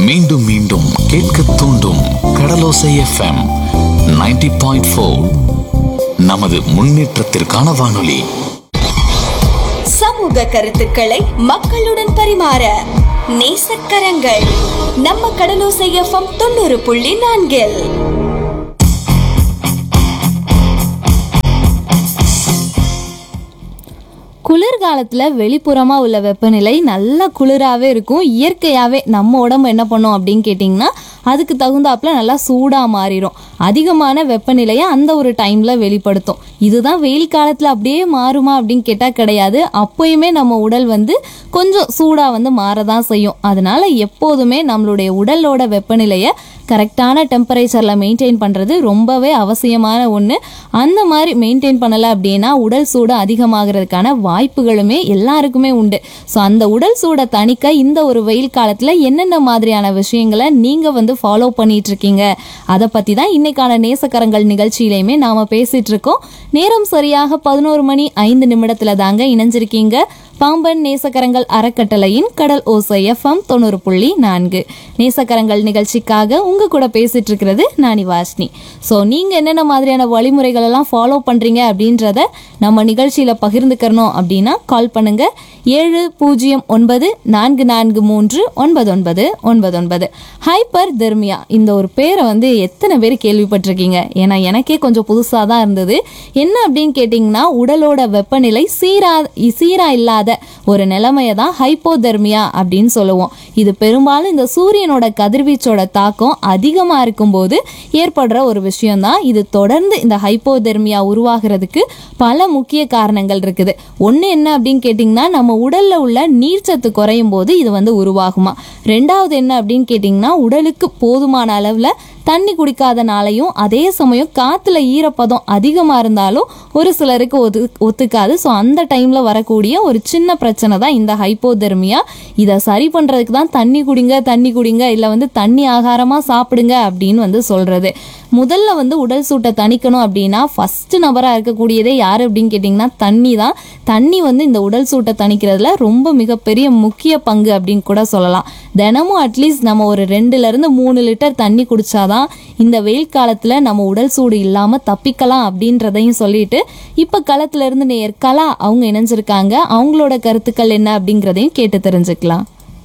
மீண்டும் மீண்டும் கேட்க தூண்டும் கடலோசை எஃப்எம் 90.4 பாயிண்ட் நமது முன்னேற்றத்திற்கான வானொலி சமூக கருத்துக்களை மக்களுடன் பரிமாற நேசக்கரங்கள் நம்ம கடலோசை எஃப்எம் தொண்ணூறு புள்ளி நான்கில் குளிர்காலத்தில் வெளிப்புறமாக உள்ள வெப்பநிலை நல்ல குளிராகவே இருக்கும் இயற்கையாகவே நம்ம உடம்பு என்ன பண்ணும் அப்படின்னு கேட்டிங்கன்னா அதுக்கு தகுந்தாப்புல நல்லா சூடாக மாறிடும் அதிகமான வெப்பநிலையை அந்த ஒரு டைமில் வெளிப்படுத்தும் இதுதான் வெயில் காலத்தில் அப்படியே மாறுமா அப்படின்னு கேட்டால் கிடையாது அப்போயுமே நம்ம உடல் வந்து கொஞ்சம் சூடாக வந்து மாறதான் செய்யும் அதனால எப்போதுமே நம்மளுடைய உடலோட வெப்பநிலையை கரெக்டான டெம்பரேச்சரில் மெயின்டைன் பண்ணுறது ரொம்பவே அவசியமான ஒன்று அந்த மாதிரி மெயின்டைன் பண்ணலை அப்படின்னா உடல் சூடு அதிகமாகிறதுக்கான வாய்ப்புகளுமே எல்லாருக்குமே உண்டு ஸோ அந்த உடல் சூடை தணிக்க இந்த ஒரு வெயில் காலத்தில் என்னென்ன மாதிரியான விஷயங்களை நீங்கள் வந்து ஃபாலோ பண்ணிட்டு இருக்கீங்க அதை பற்றி தான் இன்னைக்கான நேசக்கரங்கள் நிகழ்ச்சியிலையுமே நாம் பேசிட்டு இருக்கோம் நேரம் சரியாக பதினோரு மணி ஐந்து நிமிடத்தில் தாங்க இணைஞ்சிருக்கீங்க பாம்பன் நேசக்கரங்கள் அறக்கட்டளையின் கடல் ஓசை எஃப்எம் தொண்ணூறு புள்ளி நான்கு நேசக்கரங்கள் நிகழ்ச்சிக்காக உங்க கூட பேசிட்டு இருக்கிறது நானி வாஷ்னி ஸோ நீங்க என்னென்ன மாதிரியான வழிமுறைகள் எல்லாம் ஃபாலோ பண்றீங்க அப்படின்றத நம்ம நிகழ்ச்சியில பகிர்ந்துக்கணும் அப்படின்னா கால் பண்ணுங்க ஏழு பூஜ்ஜியம் ஒன்பது நான்கு நான்கு மூன்று ஒன்பது ஒன்பது ஒன்பது ஒன்பது ஹைப்பர் தெர்மியா இந்த ஒரு பேரை வந்து எத்தனை பேர் கேள்விப்பட்டிருக்கீங்க ஏன்னா எனக்கே கொஞ்சம் புதுசாக தான் இருந்தது என்ன அப்படின்னு கேட்டிங்கன்னா உடலோட வெப்பநிலை சீரா சீரா இல்லாத ஒரு நிலைமையை தான் ஹைப்போதெர்மியா அப்படின்னு சொல்லுவோம் இது பெரும்பாலும் இந்த சூரியனோட கதிர்வீச்சோட தாக்கம் அதிகமாக இருக்கும்போது ஏற்படுற ஒரு விஷயம்தான் இது தொடர்ந்து இந்த ஹைப்போதெர்மியா உருவாகிறதுக்கு பல முக்கிய காரணங்கள் இருக்குது ஒன்று என்ன அப்படின்னு கேட்டிங்கன்னா நம்ம உடல்ல உள்ள நீர்ச்சத்து குறையும் போது இது வந்து உருவாகுமா ரெண்டாவது என்ன அப்படின்னு கேட்டிங்கன்னா உடலுக்கு போதுமான அளவில் தண்ணி குடிக்காதனாலையும் அதே சமயம் காத்துல ஈரப்பதம் அதிகமாக இருந்தாலும் ஒரு சிலருக்கு ஒத்து ஒத்துக்காது ஸோ அந்த டைமில் வரக்கூடிய ஒரு சின்ன பிரச்சனை தான் இந்த ஹைப்போதெர்மியா இதை சரி பண்ணுறதுக்கு தான் தண்ணி குடிங்க தண்ணி குடிங்க இல்லை வந்து தண்ணி ஆகாரமாக சாப்பிடுங்க அப்படின்னு வந்து சொல்கிறது முதல்ல வந்து உடல் சூட்டை தணிக்கணும் அப்படின்னா ஃபர்ஸ்ட் நபராக இருக்கக்கூடியதே யார் அப்படின்னு கேட்டிங்கன்னா தண்ணி தான் தண்ணி வந்து இந்த உடல் சூட்டை தணிக்கிறதுல ரொம்ப மிகப்பெரிய முக்கிய பங்கு அப்படின்னு கூட சொல்லலாம் தினமும் அட்லீஸ்ட் நம்ம ஒரு ரெண்டுலேருந்து மூணு லிட்டர் தண்ணி குடிச்சாதான் இந்த வெயில் காலத்தில் நம்ம உடல் சூடு இல்லாமல் தப்பிக்கலாம் அப்படின்றதையும் சொல்லிட்டு இப்போ களத்துல இருந்து நேர் கலா அவங்க இணைஞ்சிருக்காங்க அவங்களோட கருத்துக்கள் என்ன அப்படிங்கிறதையும் கேட்டு தெரிஞ்சுக்கலாம்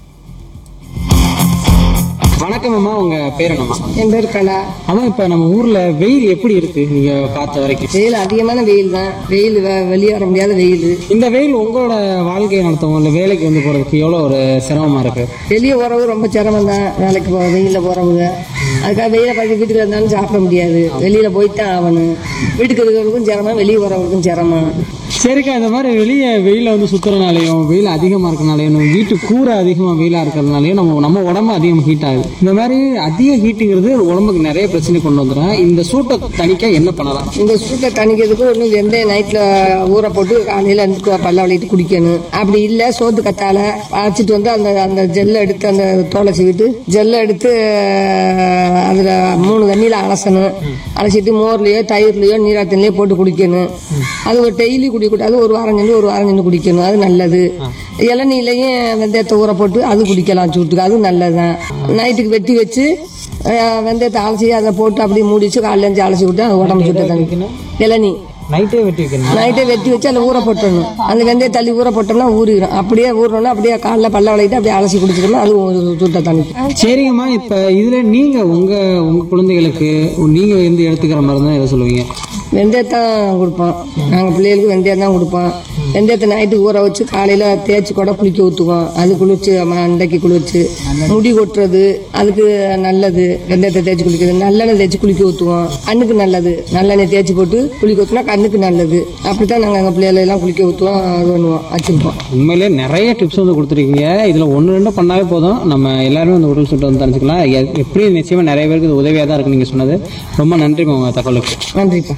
வணக்கம் அம்மா உங்க பேர் என்னம்மா என் பேர் கலா அம்மா இப்ப நம்ம ஊர்ல வெயில் எப்படி இருக்கு நீங்க பார்த்த வரைக்கும் வெயில் அதிகமான வெயில் தான் வெயில் வெ- வெளியே வர முடியாத வெயில் இந்த வெயில் உங்களோட வாழ்க்கையை நடத்தவங்க இல்ல வேலைக்கு வந்து போறதுக்கு எவ்வளவு ஒரு சிரமமா இருக்கு வெளியே போறவங்க ரொம்ப சிரமம் தான் வேலைக்கு போக வெயிலில் போறவங்க அதுக்காக வெயில பார்த்து வீட்டுக்கு இருந்தாலும் சாப்பிட முடியாது வெளியில போயிட்டு தான் ஆகணும் வீட்டுக்கு இருக்கிறவங்களுக்கும் சிரமம் வெளியே போறவங்களுக்கும் சிரமம் சரிக்கா இந்த மாதிரி வெளியே வெயில வந்து சுத்துறனாலையும் வெயில் அதிகமா இருக்கனாலையும் நம்ம வீட்டு கூரை அதிகமா வெயிலா இருக்கிறதுனாலையும் நம்ம நம்ம உடம்பு அதிகம் ஹீட் ஆகுது இந்த மாதிரி அதிக ஹீட்டுங்கிறது உடம்புக்கு நிறைய பிரச்சனை கொண்டு வந்துடும் இந்த சூட்டை தணிக்க என்ன பண்ணலாம் இந்த சூட்டை தணிக்கிறதுக்கு ஒன்று வெந்தய நைட்டில் ஊற போட்டு காலையில் வந்து பல்ல வலிட்டு குடிக்கணும் அப்படி இல்லை சோத்து கத்தால அரைச்சிட்டு வந்து அந்த அந்த ஜெல்லை எடுத்து அந்த தோலை சீவிட்டு ஜெல்லை எடுத்து அதில் மூணு தண்ணியில் அலசணும் அலசிட்டு மோர்லேயோ தயிர்லேயோ நீராத்தன்லேயோ போட்டு குடிக்கணும் அது ஒரு டெய்லி குடிக்கூடாது ஒரு வாரம் சென்று ஒரு வாரம் சென்று குடிக்கணும் அது நல்லது இளநீலையும் வெந்தயத்தை ஊற போட்டு அது குடிக்கலாம் சூட்டுக்கு அது நல்லது தான் நைட்டுக்கு வெட்டி வச்சு அஹ், வெந்தயத்தை அலசி அதை போட்டு அப்படியே மூடி வச்சு காலையில இருந்து அலசி விட்டு அது உடம்பு சுட்ட தண்ணி இளநீ நைட்டே வெட்டி வைக்கணும் நைட்டே வெட்டி வச்சு அதில் ஊற போட்டுடணும் அந்த வெந்தய தள்ளி ஊற போட்டோம்னா ஊறிடும் அப்படியே ஊறணும்னா அப்படியே காலைல பல்ல வளைக்கிட்டு அப்படியே அலசி குடிச்சிட்டோம்னா அது ஒரு சுட்ட தண்ணி சரிங்கம்மா இப்ப இதுல நீங்க உங்க உங்க குழந்தைகளுக்கு நீங்க வந்து எடுத்துக்கிற மாதிரி தான் எதை சொல்லுவீங்க வெந்தயத்தான் கொடுப்போம் நாங்கள் பிள்ளைகளுக்கு வெந்தயம் தான் கொடுப்போம் வெந்தயத்தை நைட்டுக்கு ஊற வச்சு காலையில் தேய்ச்சி கூட குளிக்க ஊற்றுவோம் அது குளிர்ச்சி மண்டைக்கு குளிர்ச்சி முடி கொட்டுறது அதுக்கு நல்லது வெந்தயத்தை தேய்ச்சி குளிக்கிறது நல்லெண்ணெய் தேய்ச்சி குளிக்க ஊற்றுவோம் கண்ணுக்கு நல்லது நல்லெண்ணெய் தேய்ச்சி போட்டு குளிக்க ஊற்றினா கண்ணுக்கு நல்லது அப்படித்தான் நாங்கள் எங்கள் பிள்ளைகளை எல்லாம் குளிக்க ஊற்றுவோம் இது பண்ணுவோம் வச்சுருப்போம் உண்மையிலே நிறைய டிப்ஸ் வந்து கொடுத்துருக்கீங்க இதுல ஒன்று ரெண்டு பண்ணாவே போதும் நம்ம எல்லாருமே அந்த உடல் சுட்டு வந்து தெரிஞ்சுக்கலாம் எ- எப்படி நிச்சயமா நிறைய பேருக்கு இது உதவியா தான் இருக்கு நீங்க சொன்னது ரொம்ப நன்றி உங்க தகவலுக்கு நன்றிப்பா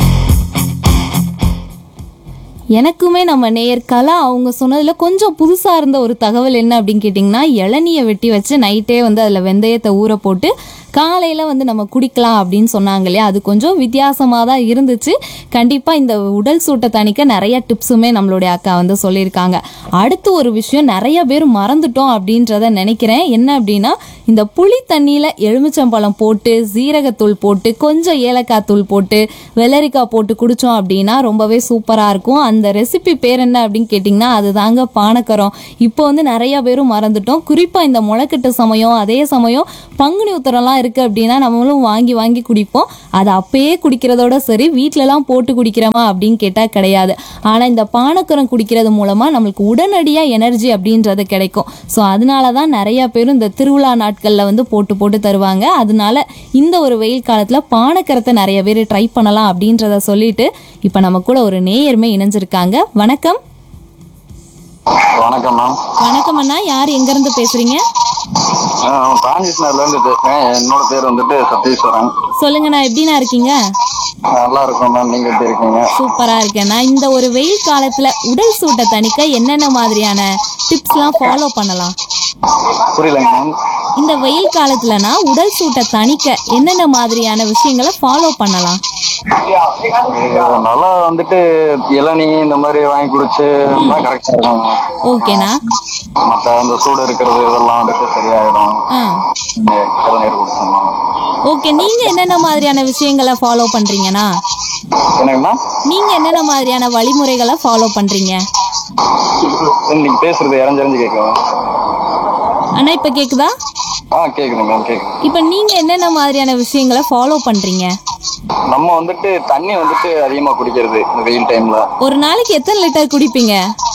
எனக்குமே நம்ம நேயர் கலா அவங்க சொன்னதில் கொஞ்சம் புதுசாக இருந்த ஒரு தகவல் என்ன அப்படின்னு கேட்டிங்கன்னா இளநியை வெட்டி வச்சு நைட்டே வந்து அதில் வெந்தயத்தை ஊற போட்டு காலையில் வந்து நம்ம குடிக்கலாம் அப்படின்னு சொன்னாங்க இல்லையா அது கொஞ்சம் வித்தியாசமாக தான் இருந்துச்சு கண்டிப்பாக இந்த உடல் சூட்டை தணிக்க நிறைய டிப்ஸுமே நம்மளுடைய அக்கா வந்து சொல்லியிருக்காங்க அடுத்து ஒரு விஷயம் நிறைய பேர் மறந்துட்டோம் அப்படின்றத நினைக்கிறேன் என்ன அப்படின்னா இந்த புளி தண்ணியில் எலுமிச்சம்பழம் போட்டு சீரகத்தூள் போட்டு கொஞ்சம் ஏலக்காய் தூள் போட்டு வெள்ளரிக்காய் போட்டு குடித்தோம் அப்படின்னா ரொம்பவே சூப்பராக இருக்கும் அந்த ரெசிபி பேர் என்ன அப்படின்னு கேட்டிங்கன்னா அதுதாங்க பானக்கரம் இப்போ வந்து நிறைய பேரும் மறந்துட்டோம் குறிப்பாக இந்த முளைக்கட்டு சமயம் அதே சமயம் பங்குனி உத்தரம்லாம் இருக்குது அப்படின்னா நம்மளும் வாங்கி வாங்கி குடிப்போம் அதை அப்பயே குடிக்கிறதோட சரி வீட்டிலலாம் போட்டு குடிக்கிறோமா அப்படின்னு கேட்டால் கிடையாது ஆனால் இந்த பானக்கரம் குடிக்கிறது மூலமாக நம்மளுக்கு உடனடியாக எனர்ஜி அப்படின்றது கிடைக்கும் ஸோ அதனால தான் நிறைய பேரும் இந்த திருவிழா நாட்களில் வந்து போட்டு போட்டு தருவாங்க அதனால இந்த ஒரு வெயில் காலத்தில் பானக்கரத்தை நிறைய பேர் ட்ரை பண்ணலாம் அப்படின்றத சொல்லிட்டு இப்போ நம்ம கூட ஒரு நேயருமே இணைஞ்சிருக்காங்க வணக்கம் வணக்கம் மேம் வணக்கம் அண்ணா யார் எங்கேருந்து பேசுறீங்க டிரான்சிஷனர்ல இருந்து பேசுறேன் என்னோட பேர் வந்துட்டு சதீஸ்வரன் சொல்லுங்கண்ணா எப்படிண்ணா இருக்கீங்க நல்லா இருக்கும் மேம் நீங்க எப்படி இருக்கீங்க சூப்பரா இருக்கேண்ணா இந்த ஒரு வெயில் காலத்துல உடல் சூட்டை தணிக்க என்னென்ன மாதிரியான டிப்ஸ்லாம் ஃபாலோ பண்ணலாம் புரியலங்க மேம் இந்த வெயில் காலத்துலனா உடல் சூட்டை தணிக்க என்னென்ன மாதிரியான விஷயங்களை ஃபாலோ பண்ணலாம் நல்லா வந்துட்டு இளநீ இந்த மாதிரி வாங்கி குடிச்சு கரெக்டா இருக்கும் ஓகேண்ணா மத்த அந்த சூடு இருக்கிறது இதெல்லாம் வந்துட்டு சரியாயிடும் ஆ இந்த இளநீர் குடிச்சோம்னா ஓகே நீங்க என்னென்ன மாதிரியான விஷயங்களை ஃபாலோ பண்றீங்கண்ணா என்னங்க மேம் நீங்க என்னென்ன மாதிரியான வழிமுறைகளை ஃபாலோ பண்றீங்க நீங்க பேசுறது இறஞ்சிறஞ்சு கேட்கும் அண்ணா இப்ப கேக்குதா ஆ கேக்குது மேம் கேக்குது இப்ப நீங்க என்னென்ன மாதிரியான விஷயங்களை ஃபாலோ பண்றீங்க நம்ம வந்துட்டு தண்ணி வந்துட்டு அதிகமா குடிக்கிறது இந்த வெயில் டைம்ல ஒரு நாளைக்கு எத்தனை லிட்டர் குடிப்பீங்க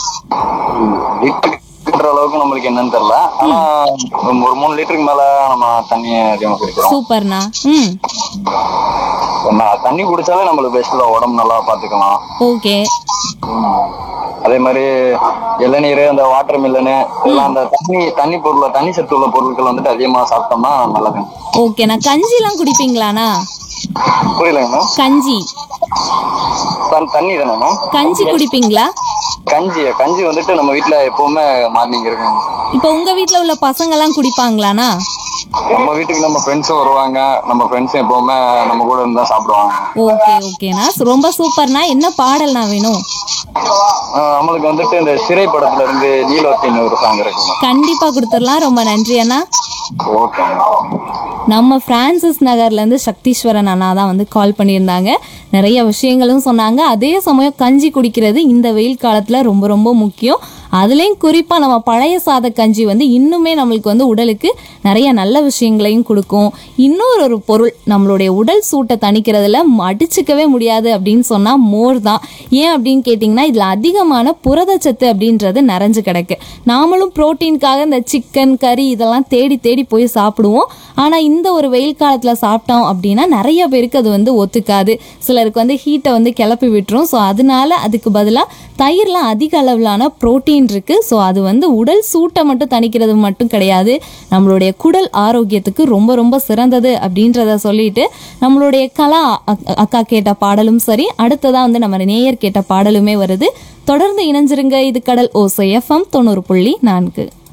லிட்டர் அளவுக்கு நம்மளுக்கு என்னன்னு தெரியல ஆனா ஒரு மூணு லிட்டருக்கு மேல நம்ம தண்ணி அதிகமா குடிக்கிறோம் சூப்பர்ண்ணா ம் நான் தண்ணி குடிச்சாலே நம்மளுக்கு பெஸ்ட் தான் உடம்பு நல்லா பாத்துக்கலாம் ஓகே அதே மாதிரி இளநீர் அந்த வாட்டர் மில்லனு இதெல்லாம் அந்த தண்ணி தண்ணி பொருள் தண்ணி சத்து உள்ள பொருட்கள் வந்துட்டு அதிகமா சாப்பிட்டோம்னா நல்லது ஓகேண்ணா கஞ்சிலாம் குடிப்பீங்களாண்ணா புரியலங்க மேம் கஞ்சி தண்- தண்ணி தானே மேம் கஞ்சி குடிப்பீங்களா கஞ்சி கஞ்சி வந்துட்டு நம்ம வீட்ல எப்பவுமே மார்னிங் இருக்கும் இப்போ உங்க வீட்ல உள்ள பசங்கெல்லாம் குடிப்பாங்களாண்ணா நம்ம வீட்டுக்கு நம்ம ஃப்ரெண்ட்ஸும் வருவாங்க நம்ம ஃப்ரெண்ட்ஸும் எப்பவுமே நம்ம கூட இருந்தா சாப்பிடுவாங்க ஓகே ஓகேண்ணா ரொம்ப சூப்பர்ண்ணா என்ன பாடல்ண்ணா வேணும் ஆஹ் நம்மளுக்கு வந்துட்டு இந்த சிறை படத்துல இருந்து நீலோத்தின்னு ஒரு சாங் இருக்குங்க கண்டிப்பா கொடுத்துடலாம் ரொம்ப நன்றி அண்ணா ஓகே நம்ம பிரான்சிஸ் நகர்லேருந்து சக்தீஸ்வரன் அண்ணா தான் வந்து கால் பண்ணியிருந்தாங்க நிறைய விஷயங்களும் சொன்னாங்க அதே சமயம் கஞ்சி குடிக்கிறது இந்த வெயில் காலத்தில் ரொம்ப ரொம்ப முக்கியம் அதுலேயும் குறிப்பாக நம்ம பழைய சாத கஞ்சி வந்து இன்னுமே நம்மளுக்கு வந்து உடலுக்கு நிறைய நல்ல விஷயங்களையும் கொடுக்கும் இன்னொரு ஒரு பொருள் நம்மளுடைய உடல் சூட்டை தணிக்கிறதுல அடிச்சுக்கவே முடியாது அப்படின்னு சொன்னால் மோர் தான் ஏன் அப்படின்னு கேட்டிங்கன்னா இதில் அதிகமான புரதச்சத்து அப்படின்றது நிறைஞ்சு கிடக்கு நாமளும் புரோட்டீனுக்காக இந்த சிக்கன் கறி இதெல்லாம் தேடி தேடி போய் சாப்பிடுவோம் ஆனால் இந்த ஒரு வெயில் காலத்தில் சாப்பிட்டோம் அப்படின்னா நிறைய பேருக்கு அது வந்து ஒத்துக்காது சிலருக்கு வந்து ஹீட்டை வந்து கிளப்பி விட்டுரும் ஸோ அதனால அதுக்கு பதிலாக தயிர்லாம் அதிக அளவிலான புரோட்டீன் இருக்குது ஸோ அது வந்து உடல் சூட்டை மட்டும் தணிக்கிறது மட்டும் கிடையாது நம்மளுடைய குடல் ஆரோக்கியத்துக்கு ரொம்ப ரொம்ப சிறந்தது அப்படின்றத சொல்லிட்டு நம்மளுடைய கலா அக்- அக்கா கேட்ட பாடலும் சரி அடுத்ததாக வந்து நம்ம நேயர் கேட்ட பாடலுமே வருது தொடர்ந்து இணைஞ்சிருங்க இது கடல் ஓசை எஃப்எம் தொண்ணூறு புள்ளி நான்கு